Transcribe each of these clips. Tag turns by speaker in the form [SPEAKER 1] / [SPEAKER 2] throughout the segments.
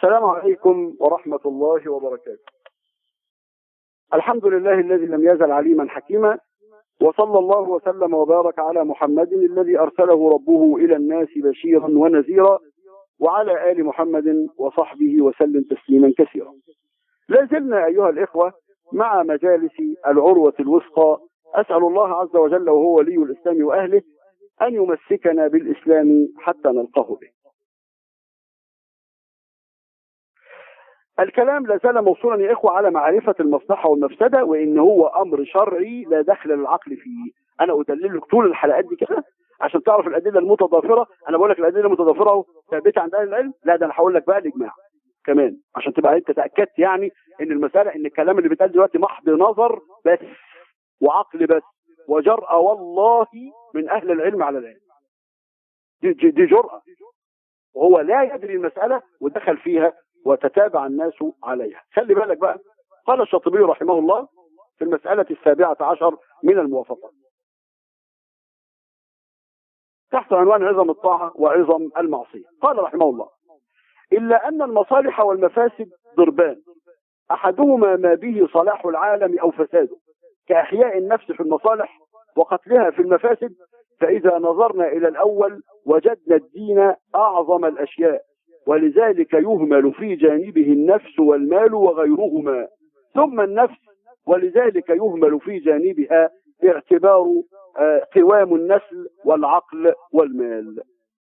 [SPEAKER 1] السلام عليكم ورحمة الله وبركاته الحمد لله الذي لم يزل عليما حكيما وصلى الله وسلم وبارك على محمد الذي أرسله ربه إلى الناس بشيرا ونذيرا وعلى آل محمد وصحبه وسلم تسليما كثيرا لا زلنا أيها الإخوة مع مجالس العروة الوثقى أسأل الله عز وجل وهو ولي الإسلام وأهله أن يمسكنا بالإسلام حتى نلقاه به الكلام لا زال موصولا يا إخوة على معرفة المصلحة والمفسدة وإن هو أمر شرعي لا دخل للعقل فيه أنا أدلل لك طول الحلقات دي كده عشان تعرف الأدلة المتضافرة أنا بقول لك الأدلة المتضافرة أهو ثابتة عند أهل العلم لا ده أنا هقول لك بقى الإجماع كمان عشان تبقى أنت تأكدت يعني إن المسألة إن الكلام اللي بيتقال دلوقتي محض نظر بس وعقل بس وجرأة والله من أهل العلم على العلم دي, دي, دي جرأة وهو لا يدري المسألة ودخل فيها وتتابع الناس عليها خلي بالك بقى قال الشاطبي رحمه الله في المسألة السابعة عشر من الموافقات تحت عنوان عظم الطاعة وعظم المعصية قال رحمه الله إلا أن المصالح والمفاسد ضربان أحدهما ما به صلاح العالم أو فساده كأحياء النفس في المصالح وقتلها في المفاسد فإذا نظرنا إلى الأول وجدنا الدين أعظم الأشياء ولذلك يهمل في جانبه النفس والمال وغيرهما ثم النفس ولذلك يهمل في جانبها باعتبار قوام النسل والعقل والمال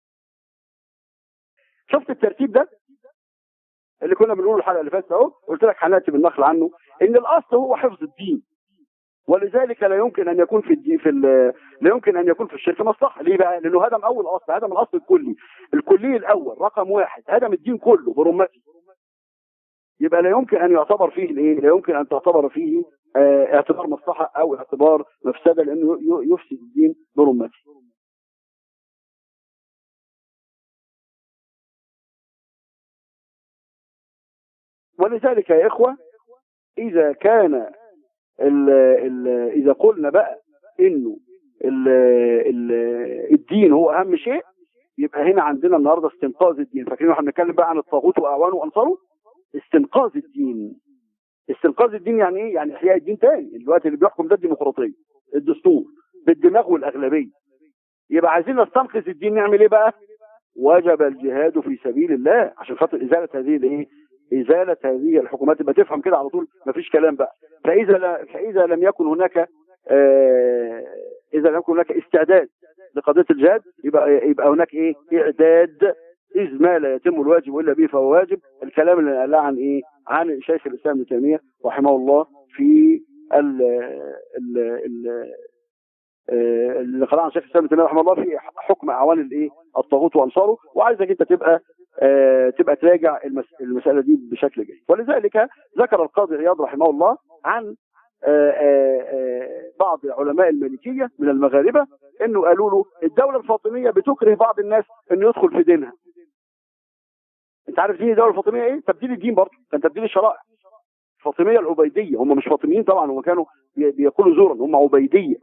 [SPEAKER 1] شفت الترتيب ده اللي كنا بنقوله الحلقه اللي فاتت اهو قلت لك هناتي بالنقل عنه ان الاصل هو حفظ الدين ولذلك لا يمكن ان يكون في الدين في لا يمكن ان يكون في الشرك مصلحه ليه بقى لانه هدم اول اصل هدم الاصل الكلي الكلي الاول رقم واحد هدم الدين كله برمته يبقى لا يمكن ان يعتبر فيه الايه لا يمكن ان تعتبر فيه اه اعتبار مصلحه او اعتبار مفسده لانه يفسد الدين برمته ولذلك يا اخوه اذا كان ال ال اذا قلنا بقى انه ال ال الدين هو اهم شيء يبقى هنا عندنا النهارده استنقاذ الدين فاكرين احنا بنتكلم بقى عن الطاغوت واعوانه وانصاره استنقاذ الدين استنقاذ الدين يعني ايه يعني احياء الدين تاني الوقت اللي بيحكم ده الديمقراطيه الدستور بالدماغ والاغلبيه يبقى عايزين نستنقذ الدين نعمل ايه بقى وجب الجهاد في سبيل الله عشان خاطر ازاله هذه الايه ازاله هذه الحكومات يبقى تفهم كده على طول مفيش كلام بقى فاذا لا فاذا لم يكن هناك آه اذا لم يكن هناك استعداد لقضيه الجهاد يبقى يبقى هناك ايه اعداد اذ ما لا يتم الواجب الا به فهو واجب الكلام اللي قال عن ايه عن شيخ الاسلام ابن تيميه رحمه الله في ال ال ال اللي قال عن شيخ الاسلام ابن تيميه رحمه الله في حكم اعوان الايه الطاغوت وانصاره وعايزك انت تبقى آه تبقى تراجع المس... المسألة دي بشكل جيد ولذلك ذكر القاضي عياض رحمه الله عن آه آه بعض علماء المالكية من المغاربة انه قالوا له الدولة الفاطمية بتكره بعض الناس انه يدخل في دينها انت عارف دين الدولة الفاطمية ايه تبديل الدين برضه كان تبديل الشرائع الفاطمية العبيدية هم مش فاطميين طبعا هم كانوا بيقولوا زورا هم عبيدية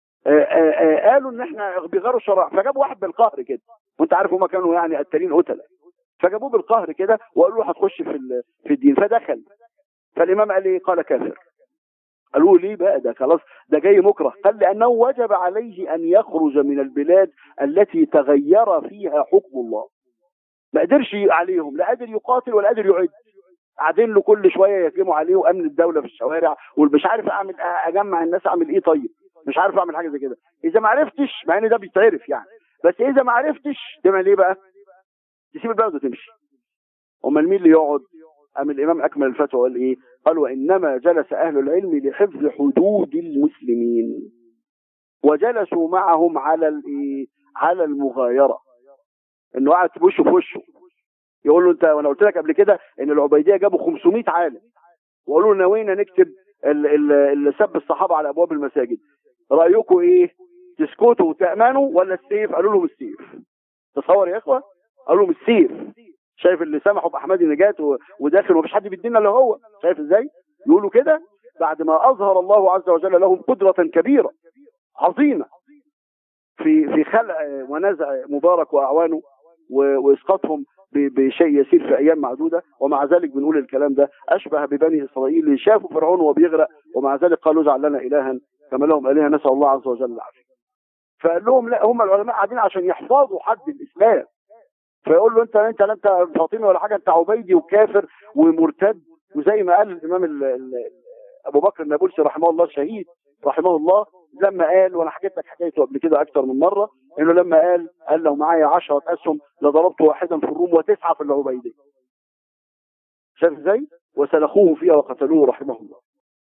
[SPEAKER 1] قالوا ان احنا بيغيروا الشرائع فجابوا واحد بالقهر كده وانت عارف هم كانوا يعني قتالين قتله فجابوه بالقهر كده وقالوا له هتخش في في الدين فدخل فالامام قال ايه قال كافر قالوا ليه بقى ده خلاص ده جاي مكره قال لانه وجب عليه ان يخرج من البلاد التي تغير فيها حكم الله ما قدرش عليهم لا قادر يقاتل ولا قادر يعد قاعدين له كل شويه يهجموا عليه وامن الدوله في الشوارع ومش عارف اعمل اجمع الناس اعمل ايه طيب مش عارف اعمل حاجه زي كده اذا ما عرفتش مع ان ده بيتعرف يعني بس اذا ما عرفتش تعمل ايه بقى تسيب البلد وتمشي امال مين اللي يقعد قام الامام اكمل الفتوى وقال ايه قال وانما جلس اهل العلم لحفظ حدود المسلمين وجلسوا معهم على الايه على المغايره انه قاعد وشه في وشه يقول له انت وانا قلت لك قبل كده ان العبيديه جابوا 500 عالم وقالوا له نوينا نكتب اللي سب الصحابه على ابواب المساجد رايكم ايه تسكتوا وتامنوا ولا السيف قالوا لهم السيف تصور يا اخوه قالوا لهم السيف شايف اللي سمحوا باحمد نجاة وداخل ومفيش حد بيدينا الا هو شايف ازاي يقولوا كده بعد ما اظهر الله عز وجل لهم قدرة كبيرة عظيمة في في خلع ونزع مبارك واعوانه واسقاطهم ب- بشيء يسير في ايام معدوده ومع ذلك بنقول الكلام ده اشبه ببني اسرائيل اللي شافوا فرعون وهو بيغرق ومع ذلك قالوا اجعل لنا الها كما لهم الهه نسال الله عز وجل العافيه فقال لهم لا هم العلماء قاعدين عشان يحفظوا حد الاسلام فيقول له انت انت لا انت فاطمي ولا حاجه انت عبيدي وكافر ومرتد وزي ما قال الامام ال- ال- ابو بكر النابلسي رحمه الله الشهيد رحمه الله لما قال وانا حكيت لك حكايته قبل كده اكتر من مره انه لما قال قال لو معايا 10 اسهم لضربت واحدا في الروم وتسعه في العبيديه شايف ازاي وسلخوه فيها وقتلوه رحمه الله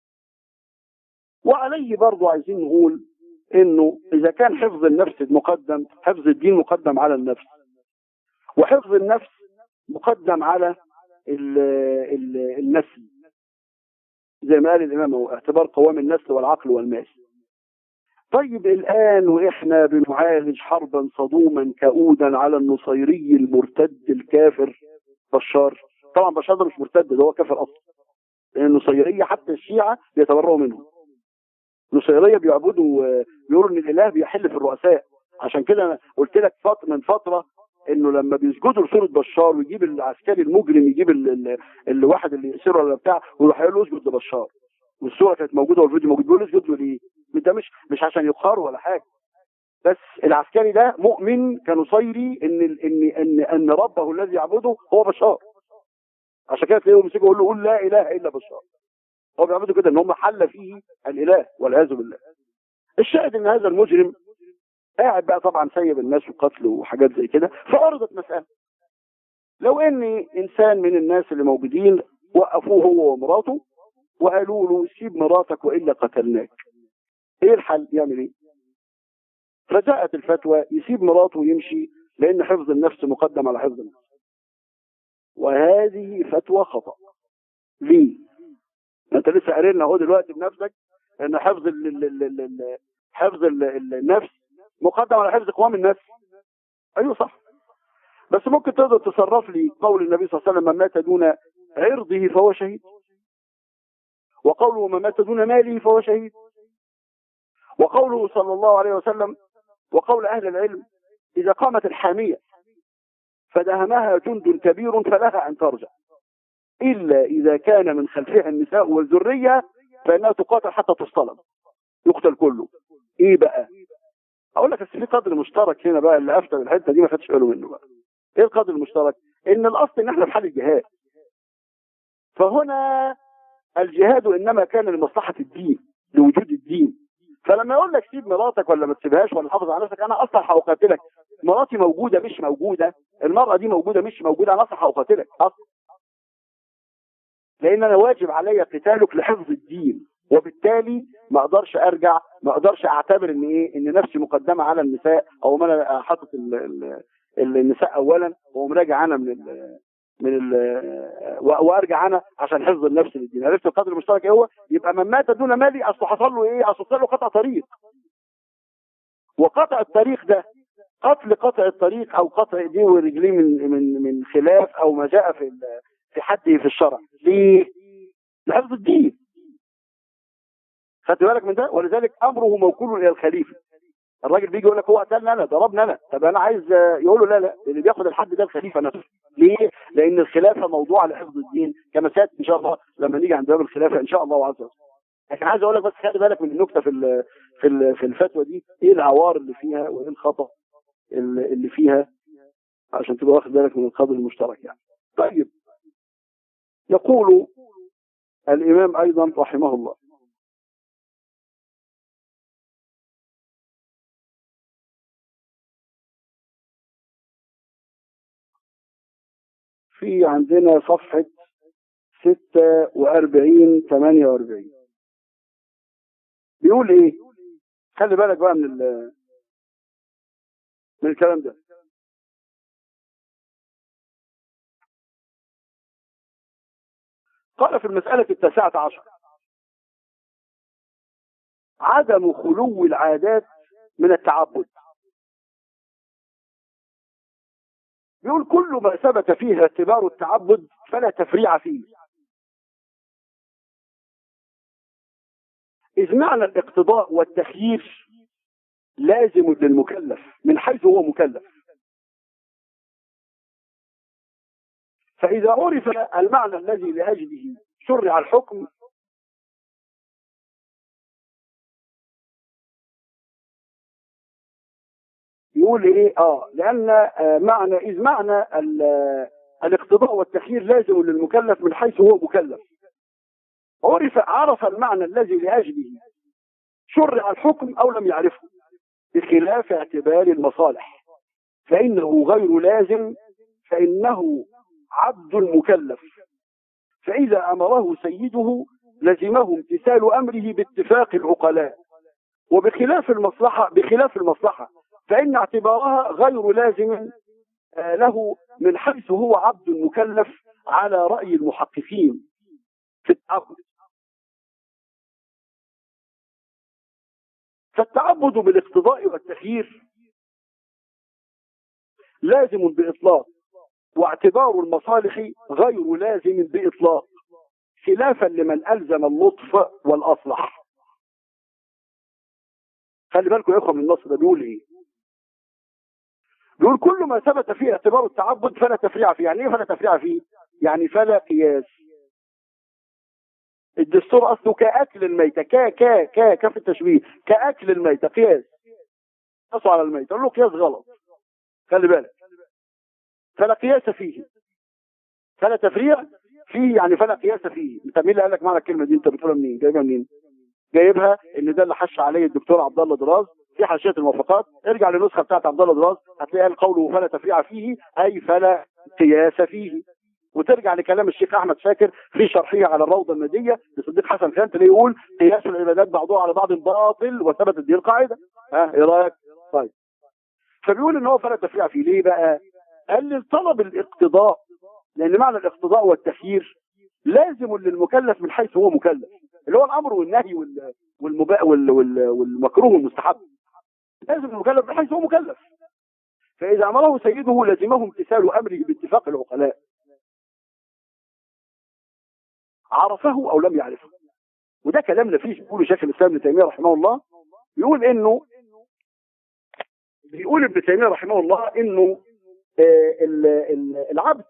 [SPEAKER 1] وعليه برضو عايزين نقول انه اذا كان حفظ النفس مقدم حفظ الدين مقدم على النفس وحفظ النفس مقدم على ال ال النسل زي ما قال الامام هو اعتبار قوام النسل والعقل والمال طيب الان واحنا بنعالج حربا صدوما كؤودا على النصيري المرتد الكافر بشار طبعا بشار ده مش مرتد ده هو كافر اصلا لان النصيريه حتى الشيعه بيتبرؤوا منهم النصيريه بيعبدوا آه، بيقولوا ان الاله بيحل في الرؤساء عشان كده أنا قلت لك فط من فتره انه لما بيسجدوا لصوره بشار ويجيب العسكري المجرم يجيب ال- ال- الواحد اللي يأسره ولا بتاع ويروح يقول له اسجد لبشار والصوره كانت موجوده والفيديو موجود بيقول له اسجد له ليه؟ ده مش مش عشان يقهروا ولا حاجه بس العسكري ده مؤمن كنصيري ان ال- ان ان ان ربه الذي يعبده هو بشار عشان كده تلاقيه مسكه يقول له قول لا اله الا بشار هو بيعبدوا كده ان هم حل فيه الاله والعياذ بالله الشاهد ان هذا المجرم قاعد بقى طبعا سيب الناس وقتل وحاجات زي كده فعرضت مسألة لو ان انسان من الناس اللي موجودين وقفوه هو ومراته وقالوا له سيب مراتك والا قتلناك ايه الحل يعمل ايه فجاءت الفتوى يسيب مراته ويمشي لان حفظ النفس مقدم على حفظ النفس وهذه فتوى خطأ ليه ما انت لسه قارينا اهو دلوقتي بنفسك ان حفظ ال ال ال ال ال حفظ ال ال النفس مقدم على حفظ قوام النفس ايوه صح بس ممكن تقدر تصرف لي قول النبي صلى الله عليه وسلم من مات دون عرضه فهو شهيد وقوله من مات دون ماله فهو شهيد وقوله صلى الله عليه وسلم وقول اهل العلم اذا قامت الحاميه فدهمها جند كبير فلها ان ترجع الا اذا كان من خلفها النساء والذريه فانها تقاتل حتى تصطلب يقتل كله ايه بقى اقول لك بس في قدر مشترك هنا بقى اللي افتى بالحته دي ما خدش باله منه بقى ايه القدر المشترك ان الاصل ان احنا في حال الجهاد فهنا الجهاد انما كان لمصلحه الدين لوجود الدين فلما يقول لك سيب مراتك ولا ما تسيبهاش ولا حافظ على نفسك انا اصلا هقاتلك مراتي موجوده مش موجوده المراه دي موجوده مش موجوده انا اصلا هقاتلك اصلا لان انا واجب عليا قتالك لحفظ الدين وبالتالي ما اقدرش ارجع ما اقدرش اعتبر ان ايه ان نفسي مقدمه على النساء او ما انا حاطط ال- ال- ال- النساء اولا واقوم راجع انا من ال من ال و- وارجع انا عشان حفظ النفس للدين عرفت القدر المشترك ايه هو يبقى من مات دون مالي اصله حصل له ايه اصله حصل له قطع طريق وقطع الطريق ده قتل قطع الطريق او قطع ايديه ورجليه من من من خلاف او ما جاء في ال- في حده في الشرع ليه؟ لحفظ الدين خدت بالك من ده ولذلك امره موكول الى الخليفه الراجل بيجي يقول لك هو قتلنا انا ضربنا انا طب انا عايز آه، يقول له لا لا اللي بياخد الحد ده الخليفه نفسه ليه؟ لان الخلافه موضوعه لحفظ الدين كما سياتي ان شاء الله لما نيجي عند باب الخلافه ان شاء الله عز وجل لكن عايز اقول لك بس خلي بالك من النكته في ال في ال في الفتوى دي ايه العوار اللي فيها وايه الخطا اللي اللي فيها عشان تبقى واخد بالك من القدر المشترك يعني طيب يقول الامام ايضا رحمه الله في عندنا صفحة ستة وأربعين ثمانية وأربعين بيقول إيه خلي بالك بقى من ال من الكلام ده قال في المسألة التاسعة عشر عدم خلو العادات من التعبد بيقول كل ما ثبت فيه اعتبار التعبد فلا تفريع فيه إذ معنى الاقتضاء والتخيير لازم للمكلف من حيث هو مكلف فإذا عرف المعنى الذي لأجله شرع الحكم يقول ايه اه لان آه معنى اذ معنى الاقتضاء والتخيير لازم للمكلف من حيث هو مكلف عرف عرف المعنى الذي لاجله شرع الحكم او لم يعرفه بخلاف اعتبار المصالح فانه غير لازم فانه عبد مكلف فاذا امره سيده لزمه امتثال امره باتفاق العقلاء وبخلاف المصلحه بخلاف المصلحه فإن اعتبارها غير لازم له من حيث هو عبد مكلف على رأي المحققين في التعبد فالتعبد بالاقتضاء والتخيير لازم بإطلاق واعتبار المصالح غير لازم بإطلاق خلافا لمن ألزم اللطف والأصلح خلي بالكم يا اخوه من النص ده بيقول ايه بيقول كل ما ثبت فيه اعتبار التعبد فلا تفريع فيه يعني ايه فلا تفريع فيه يعني فلا قياس الدستور اصله كاكل الميتة كا كا كا كف التشبيه كاكل الميتة قياس قصوا على الميتة قال له قياس غلط خلي بالك فلا قياس فيه فلا تفريع فيه يعني فلا قياس فيه انت مين اللي قال لك معنى الكلمه دي انت بتقولها منين جايبها منين جايبها ان ده اللي حش عليه الدكتور عبد الله دراز في حاشيه الموافقات ارجع للنسخه بتاعت عبد الله دراز هتلاقي قال قوله فلا تفريع فيه اي فلا قياس فيه وترجع لكلام الشيخ احمد شاكر في شرحه على الروضه النديه لصديق حسن خان تلاقيه يقول قياس العبادات بعضها على بعض باطل وثبتت دي القاعده ها ايه رايك؟ طيب فبيقول ان هو فلا تفريع فيه ليه بقى؟ قال لي طلب الاقتضاء لان معنى الاقتضاء والتخيير لازم للمكلف من حيث هو مكلف اللي هو الامر والنهي والمبا... وال... وال... والمكروه والمستحب لازم المكلف من حيث هو مكلف فاذا امره سيده لزمه امتثال امره باتفاق العقلاء عرفه او لم يعرفه وده كلام نفيس بيقوله شيخ الاسلام ابن تيميه رحمه الله يقول انه بيقول ابن تيميه رحمه الله انه العبد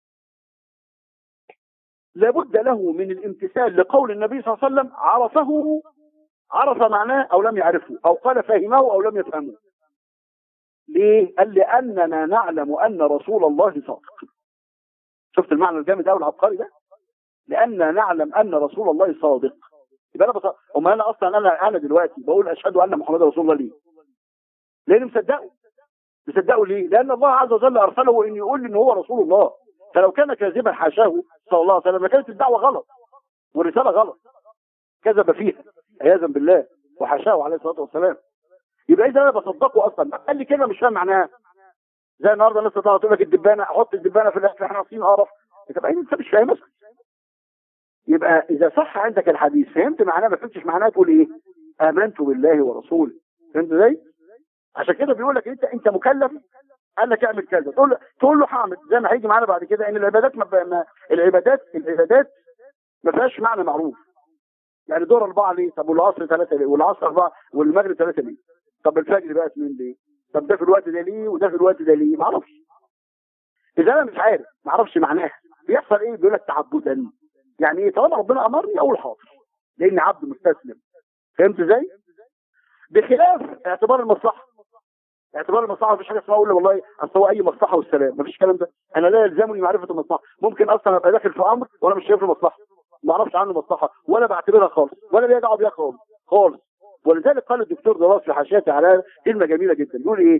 [SPEAKER 1] لابد له من الامتثال لقول النبي صلى الله عليه وسلم عرفه عرف معناه او لم يعرفه او قال فهمه او لم يفهمه ليه قال لاننا نعلم ان رسول الله صادق شفت المعنى الجامد قوي العبقري ده لاننا نعلم ان رسول الله صادق يبقى انا بص... امال انا اصلا انا انا دلوقتي بقول اشهد ان محمد رسول الله ليه لان مصدقه مصدقه ليه لان الله عز وجل ارسله ان يقول لي ان هو رسول الله فلو كان كاذبا حاشاه صلى الله عليه وسلم لكانت الدعوه غلط والرساله غلط كذب فيها عياذا بالله وحاشاه عليه الصلاه والسلام يبقى اذا انا بصدقه اصلا قال لي كلمه مش فاهم معناها زي النهارده الناس تطلع تقول لك الدبانه احط الدبانه في الاكل احنا عاصين قرف طب انت مش فاهم اسكت يبقى اذا صح عندك الحديث فهمت معناه ما فهمتش معناه تقول ايه امنت بالله ورسوله فهمت ازاي عشان كده بيقول لك انت انت مكلف قال لك اعمل كذا تقول له تقول له هعمل زي ما هيجي معانا بعد كده ان العبادات ما ما العبادات العبادات ما فيهاش معنى معروف يعني دور اربعه ليه؟ طب والعصر ثلاثه ليه؟ والعصر اربعه والمغرب ثلاثه ليه؟ طب الفجر بقى اثنين ليه؟ طب ده في الوقت ده ليه وده في الوقت ده ليه؟ ما اعرفش اذا انا مش عارف ما اعرفش معناها بيحصل ايه؟ بيقول لك تعبدا يعني ايه؟ طالما ربنا امرني اقول حاضر لاني عبد مستسلم فهمت ازاي؟ بخلاف اعتبار المصلحه اعتبار المصلحه مفيش حاجه اسمها اقول والله اصل هو اي مصلحه والسلام مفيش الكلام ده انا لا يلزمني معرفه المصلحه ممكن اصلا ابقى داخل في امر وانا مش شايف له مصلحه ما اعرفش عنه مصلحه ولا بعتبرها خالص ولا ليا دعوه بيها خالص خالص ولذلك قال الدكتور دراس في حاشيته على كلمه جميله جدا يقول ايه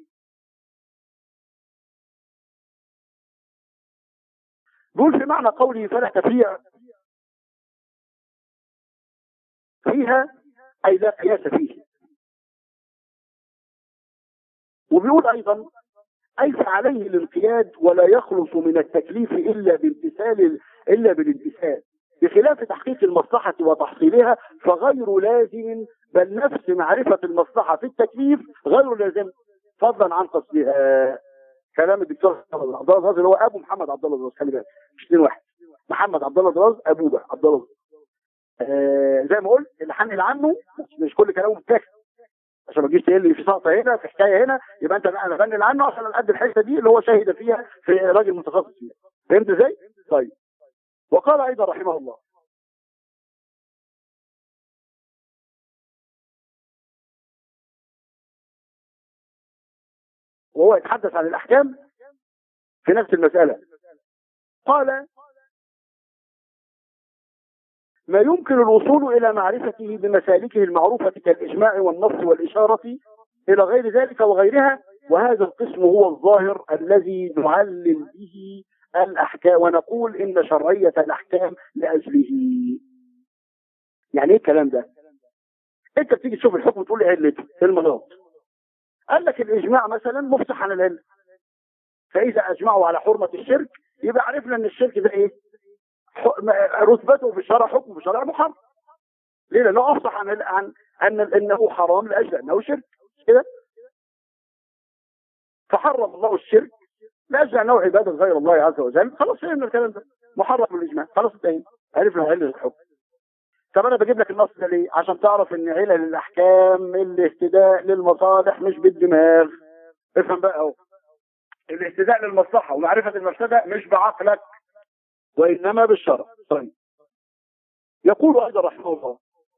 [SPEAKER 1] بيقول في معنى قوله فلا تفريع فيها اي لا قياس فيه وبيقول ايضا اي فعليه الانقياد ولا يخلص من التكليف الا بامتثال الا بالامتثال بخلاف تحقيق المصلحة وتحصيلها فغير لازم بل نفس معرفة المصلحة في التكليف غير لازم فضلا عن قصدها كلام الدكتور عبد الله دراز اللي هو ابو محمد عبد الله دراز خلي بالك مش اثنين واحد محمد عبد الله دراز ابوه بقى عبد الله آه زي ما قلت اللي هنقل عنه مش كل كلامه متاخد عشان ما تجيش تقول لي في سقطه هنا في حكايه هنا يبقى انت انا بنقل عنه عشان انا قد الحته دي اللي هو شاهد فيها في راجل متخصص فيها فهمت ازاي؟ طيب وقال ايضا رحمه الله وهو يتحدث عن الاحكام في نفس المسألة قال ما يمكن الوصول إلى معرفته بمسالكه المعروفة كالإجماع والنص والإشارة إلى غير ذلك وغيرها وهذا القسم هو الظاهر الذي نعلل به الأحكام ونقول إن شرعية الأحكام لأجله يعني إيه الكلام ده أنت بتيجي تشوف الحكم تقول لي علته المناط قال لك الإجماع مثلا مفتح عن العلم فإذا أجمعوا على حرمة الشرك يبقى عرفنا أن الشرك ده إيه رتبته في الشرع حكم في الشرع محرم ليه لأنه أفصح عن عن أن أنه حرام لأجل أنه شرك كده فحرم الله الشرك لاجل انه عباده غير الله عز وجل خلاص فهمنا الكلام ده محرم بالاجماع خلاص انتهينا عرفنا علة الحكم طب انا بجيب لك النص ده ليه عشان تعرف ان علل الاحكام الاهتداء للمصالح مش بالدماغ افهم بقى اهو الاهتداء للمصلحه ومعرفه المفسده مش بعقلك وانما بالشرع طيب يقول ايضا رحمه الله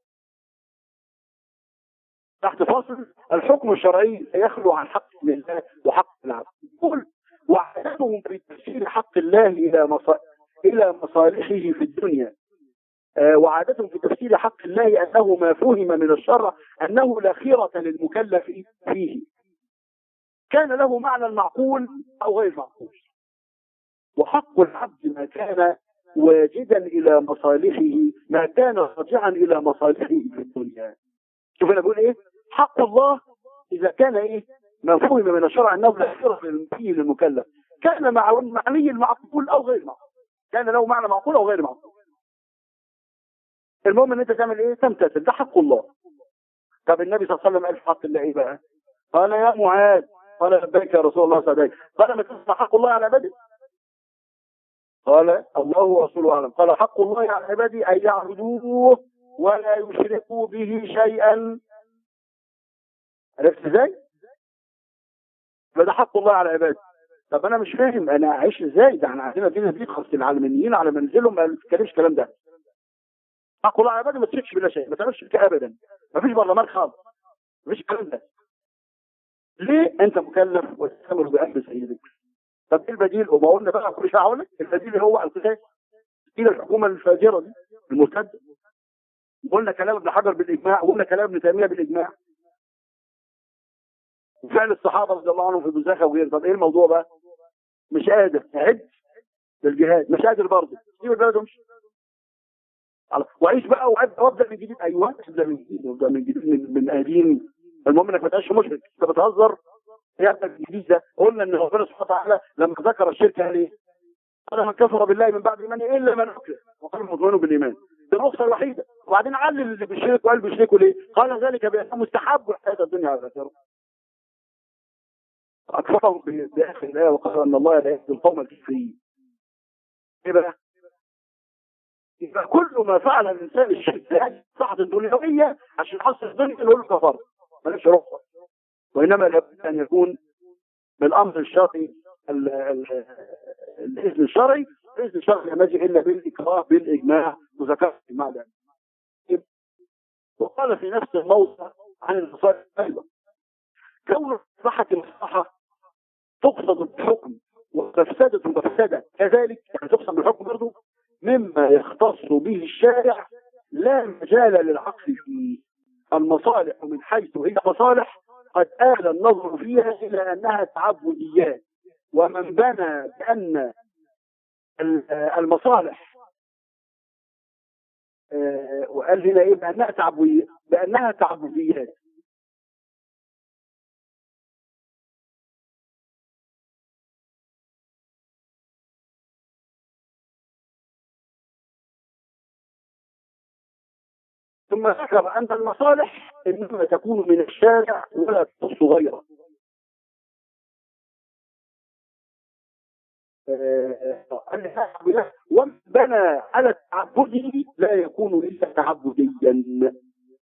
[SPEAKER 1] تحت فاصل الحكم الشرعي يخلو عن حق الله وحق العبد يقول وعدتهم في تفسير حق الله الى مصالح الى مصالحه في الدنيا آه وعادتهم في تفسير حق الله انه ما فهم من الشرع انه لا خيرة للمكلف فيه كان له معنى معقول او غير معقول وحق العبد ما كان واجدا الى مصالحه ما كان راجعا الى مصالحه في الدنيا شوف انا بقول ايه حق الله اذا كان ايه ما فهم من الشرع انه لا خير فيه للمكلف كان مع معني المعقول او غير معقول كان له معنى معقول او غير معقول المهم ان انت تعمل ايه تمتثل ده حق الله طب النبي صلى الله عليه وسلم قال في حق الله ايه بقى قال يا معاذ قال لبيك يا رسول الله سعديك قال ما تسمع حق الله على عباده قال الله ورسوله اعلم قال حق الله على عباده ان يعبدوه ولا يشركوا به شيئا عرفت ازاي؟ فده حق الله على عباده طب انا مش فاهم انا اعيش ازاي ده احنا عندنا دين دي خاص العالميين على منزلهم ما تتكلمش الكلام ده حق الله على عباده ما تشركش بالله شيء ما تعملش شرك ابدا ما فيش برلمان خالص ما فيش الكلام ده ليه انت مكلف وتستمر بأهل سيدك طب ايه البديل وما قلنا بقى كل شيء هقول البديل هو القتال الى الحكومه الفاجره دي المرتده قلنا كلام ابن حجر بالاجماع وقلنا كلام ابن تيميه بالاجماع وفعل الصحابه رضي الله عنهم في بزاخه وغيره طب ايه الموضوع بقى مش قادر اعد للجهاد مش قادر برضه سيب البلد وامشي وعيش بقى وابدا وابدا من جديد ايوه ابدا من جديد ابدا من جديد من, من قديم المهم انك ما تبقاش مشرك انت بتهزر ايه ابدا الجديد ده قلنا ان ربنا سبحانه وتعالى لما ذكر الشرك قال ايه؟ قال من كفر بالله من بعد ايمانه الا من اكره وقال مطمئن بالايمان دي الرخصه الوحيده وبعدين علل اللي بيشرك وقال بيشركوا ليه؟ قال ذلك بانه مستحب الحياه الدنيا على الاخره اكفرهم باخر الايه وقال ان الله لا يهدي القوم الكافرين ايه بقى؟ يبقى كل ما فعل الانسان الشرك لأجل صحة الدنيوية عشان يحصل الدنيا نقول له كفر مالكش رخصة وإنما لابد أن يكون بالأمر الشرعي الإذن الشرعي الإذن الشرعي لا يجي إلا بالإكراه بالإجماع وذكرت الإجماع ده وقال في نفس الموضع عن المصالح أيضا كون مصلحة المصلحة تقصد بالحكم ومفسدة مفسدة كذلك يعني تقصد بالحكم برضه مما يختص به الشارع لا مجال للعقل فيه المصالح من حيث هي مصالح قد آل النظر فيها إلى أنها تعبديات ومن بنى بأن المصالح وقال هنا ايه بأنها تعبديات بأنها تعبديات ثم ذكر أن المصالح إنما تكون من الشارع ولا تخص غيره ومن بنى على تعبده لا يكون إلا تعبديا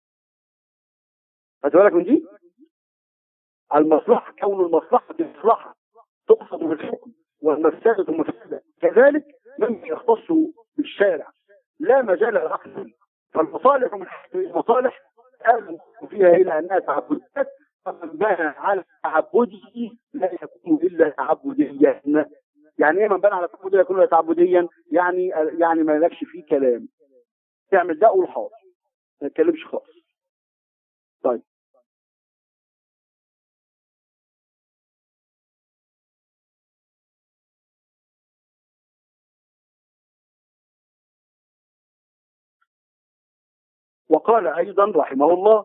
[SPEAKER 1] خدت بالك من دي؟ المصلحة كون المصلحة مصلحة تقصد بالحكم والمفسدة مفسدة كذلك من يختص بالشارع لا مجال للعقل فالمصالح من حيث المصالح آدم فيها إلى أنها تعبدات فمن بنى على تعبده لا يكون إلا تعبديا يعني ايه من بنى على تعبده لا يكون إلا تعبديا يعني يعني ما لكش فيه كلام تعمل ده قول حاضر ما تتكلمش خالص طيب وقال أيضا رحمه الله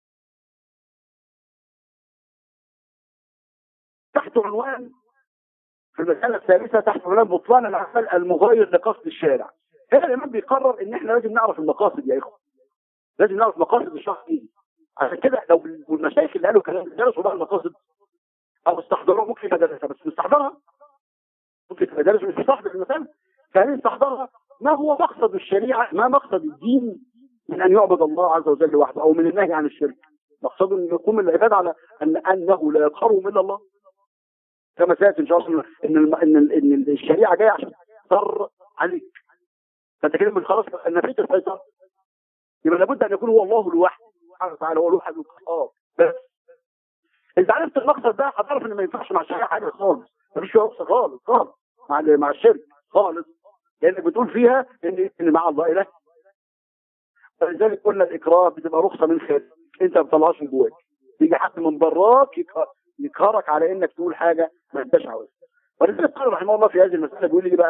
[SPEAKER 1] تحت عنوان في المسألة الثالثة تحت عنوان بطلان العمل المغاير لقصد الشارع هنا الإمام بيقرر إن إحنا لازم نعرف المقاصد يا إخوة لازم نعرف مقاصد الشخص إيه عشان كده لو المشايخ اللي قالوا كلام درسوا بقى المقاصد أو استحضروها ممكن يدرسها بس مستحضرها ممكن تدرس مش مستحضر المسألة فهل استحضرها ما هو مقصد الشريعة ما مقصد الدين من أن يعبد الله عز وجل وحده أو من النهي عن الشرك مقصده أن يقوم العباد على أن أنه لا يقهرهم إلا الله كما سيأتي إن شاء الله إن الم... إن, ال... إن الشريعة جاية عشان تضر عليك فأنت كده من خلاص نفيت السيطرة يبقى لابد أن يكون هو الله لوحده سبحانه وتعالى هو الواحد القهار بس إذا عرفت المقصد ده هتعرف إن ما ينفعش مع الشريعة حاجة خالص مفيش فيها رخصة خالص خالص مع مع الشرك خالص لأنك بتقول فيها إن إن مع الله إله فلذلك قلنا الإكراه بتبقى رخصة من خير أنت ما بتطلعهاش من جواك يجي حد من براك يقهرك على إنك تقول حاجة ما أنتش عاوزها ولذلك قال رحمه الله في هذه المسألة بيقول لي بقى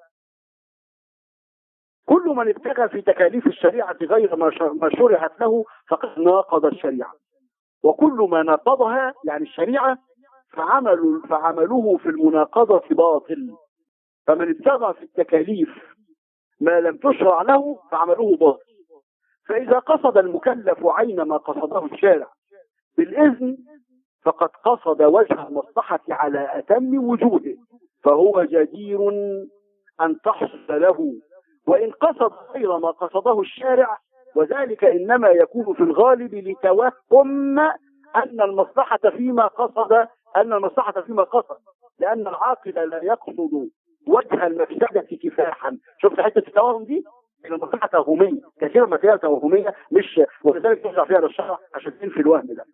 [SPEAKER 1] كل من ابتغى في تكاليف الشريعة غير ما شرعت له فقد ناقض الشريعة وكل ما ناقضها يعني الشريعة فعمل فعمله في المناقضة باطل فمن ابتغى في التكاليف ما لم تشرع له فعمله باطل فإذا قصد المكلف عين ما قصده الشارع بالإذن فقد قصد وجه المصلحة على أتم وجوهه فهو جدير أن تحصل له وإن قصد غير ما قصده الشارع وذلك إنما يكون في الغالب لتوهم أن المصلحة فيما قصد أن المصلحة فيما قصد لأن العاقل لا يقصد وجه المفسدة كفاحا شفت حتة التوهم دي ان المصلحة توهمية كثيرا ما فيها توهمية مش ولذلك ترجع فيها للشرع عشان تنفي الوهم ده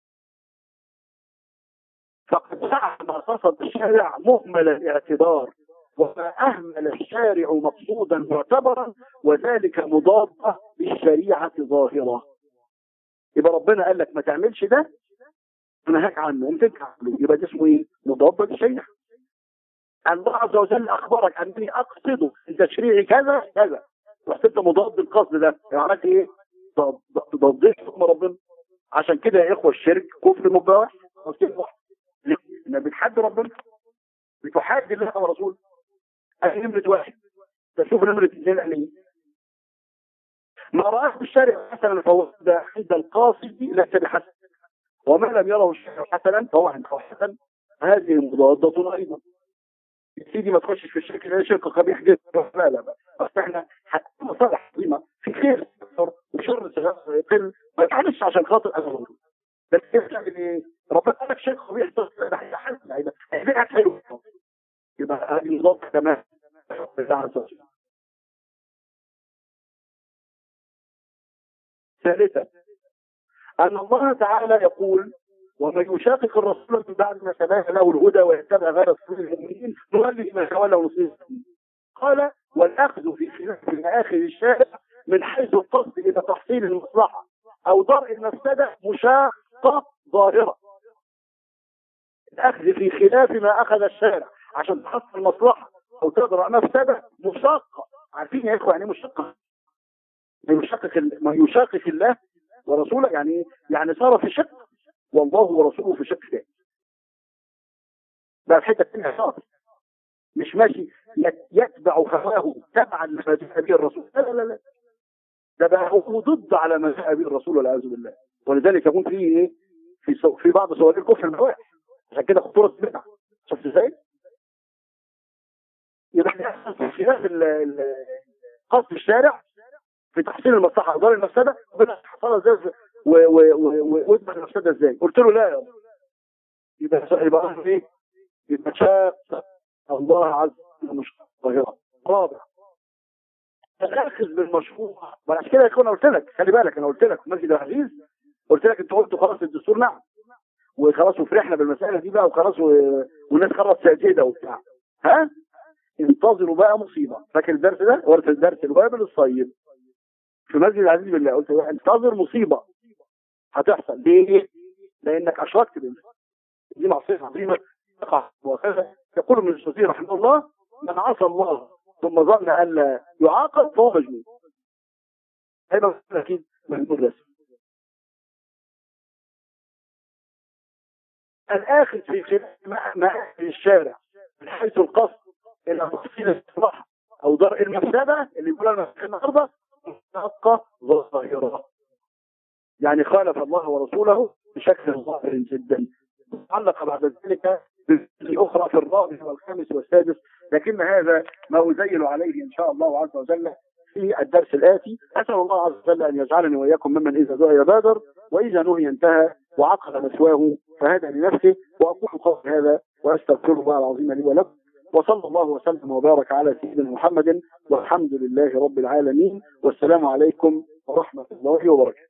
[SPEAKER 1] فقد جعل ما قصد الشارع مهمل الاعتبار وما أهمل الشارع مقصودا معتبرا وذلك مضاد بالشريعة ظاهرة يبقى ربنا قال لك ما تعملش ده نهاك عنه انت تعمله يبقى ده اسمه ايه مضاد بالشريعة الله عز وجل اخبرك انني اقصد تشريعي كذا كذا رحت انت مضاد بالقصد ده يعني عملت ايه ضديت حكم ربنا عشان كده يا اخوه الشرك كفر مباح ليه؟ انك بتحد ربنا بتحاد الله ورسوله ادي نمرة واحد تشوف نمرة اثنين عليه ما رآه الشارع حسنا فهو ده عند القاصد ليس بحسن وما لم يره الشارع حسنا فهو عنده حسن هذه مضادة ايضا سيدي ما تخشش في الشرك لان شرك قبيح جدا لا لا بس احنا حتى مصالح عظيمه في خير وشر يقل ما تعملش عشان خاطر انا موجود بس كيف تعمل ايه؟ ربنا قال لك شرك قبيح ده حسن هيبقى حلو يبقى هذه نظام تمام ثالثا أن الله تعالى يقول ومن يشاقق الرسول من بعد ما تبين له الهدى ويتبع غير سبيل المؤمنين نولي ما تولى ونصير قال والاخذ في خلاف مآخذ الشارع من حيث القصد الى تحصيل المصلحه او درء المفسده مشاقه ظاهره الاخذ في خلاف ما اخذ الشارع عشان تحصل مصلحه او تدرأ مفسده مشاقه عارفين يا اخوه يعني مشقه ما يشاقق ما يشاقق الله ورسوله يعني يعني صار في شك والله ورسوله في شك ذلك بقى الحته الثانيه صار مش ماشي يتبع هواه تبعا لما جاء به الرسول لا لا لا ده بقى هو ضد على ما جاء به الرسول والعياذ بالله ولذلك يكون فيه ايه في سو... في بعض صور الكفر المواقع عشان كده خطوره البدع شفت ازاي؟ يبقى يحصل في خلاف قصد الشارع في تحصيل المصلحه اداره المفسده حصلها ازاي وادمج المفسده ازاي؟ قلت له لا يا يبقى يبقى ايه؟ يبقى شاق الله عز وجل مش ظاهرة رابع الأخذ بالمشروع وعشان كده كنا قلت لك خلي بالك أنا قلت لك في مسجد العزيز قلت لك أنت قلت خلاص الدستور نعم وخلاص وفرحنا بالمسألة دي بقى وخلاص و... والناس خلاص ساجدة وبتاع ها انتظروا بقى مصيبة فاكر الدرس ده ورث الدرس الوابل الصيب في مسجد العزيز بالله قلت له انتظر مصيبة هتحصل ليه؟ لأنك أشركت بالله دي معصية عظيمة تقع وكذا يقول ابن الشافعي رحمه الله من عصى الله ثم ظن ألا يعاقب فهو مجنون هيبقى أكيد مجنون رسمي الآخذ في خلاف مع الشارع من حيث القصد إلى تحصيل الإصلاح أو درء المفسدة اللي يقولها المسيح النهارده تبقى ظاهرة يعني خالف الله ورسوله بشكل ظاهر جدا تعلق بعد ذلك أخرى في الرابع والخامس والسادس لكن هذا ما أزيل عليه إن شاء الله عز وجل في الدرس الآتي أسأل الله عز وجل أن يجعلني وإياكم ممن إذا دعي بادر وإذا نهي انتهى وعقد مسواه فهذا لنفسه وأقول قول هذا وأستغفر الله العظيم لي ولكم وصلى الله وسلم وبارك على سيدنا محمد والحمد لله رب العالمين والسلام عليكم ورحمة الله وبركاته